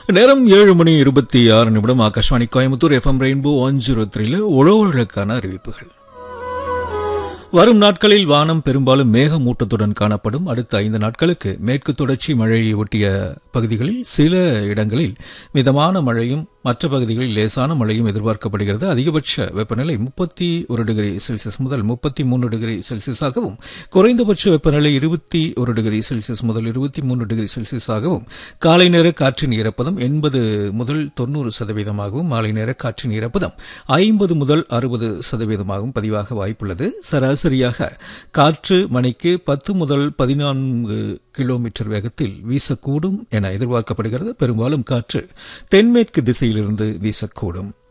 நேரம் ஏழு மணி இருபத்தி ஆறு நிமிடம் Akashvani Coimbatore FM rainbow one zero த்ரீல உழவர்களுக்கான அறிவிப்புகள் வரும் நாட்களில் வானம் பெரும்பாலும் மேகமூட்டத்துடன் காணப்படும் அடுத்த ஐந்து நாட்களுக்கு மேற்கு தொடர்ச்சி மழையை ஒட்டிய பகுதிகளில் சில இடங்களில் மிதமான மழையும் மற்ற பகுதிகளில் லேசான மழையும் எதிர்பார்க்கப்படுகிறது அதிகபட்ச வெப்பநிலை முப்பத்தி ஒரு டிகிரி செல்சியஸ் முதல் முப்பத்தி மூன்று டிகிரி செல்சியஸாகவும் குறைந்தபட்ச வெப்பநிலை இருபத்தி ஒரு டிகிரி செல்சியஸ் முதல் இருபத்தி மூன்று டிகிரி செல்சியஸாகவும் காலை நேர காற்றின் ஈரப்பதம் எண்பது முதல் தொண்ணூறு சதவீதமாகவும் மாலை நேர காற்றின் ஈரப்பதம் ஐம்பது முதல் அறுபது சதவீதமாகவும் பதிவாக வாய்ப்புள்ளது சராசரியாக காற்று மணிக்கு பத்து முதல் பதினான்கு கிலோமீட்டர் வேகத்தில் வீசக்கூடும் என எதிர்பார்க்கப்படுகிறது பெரும்பாலும் காற்று தென்மேற்கு திசையிலிருந்து வீசக்கூடும்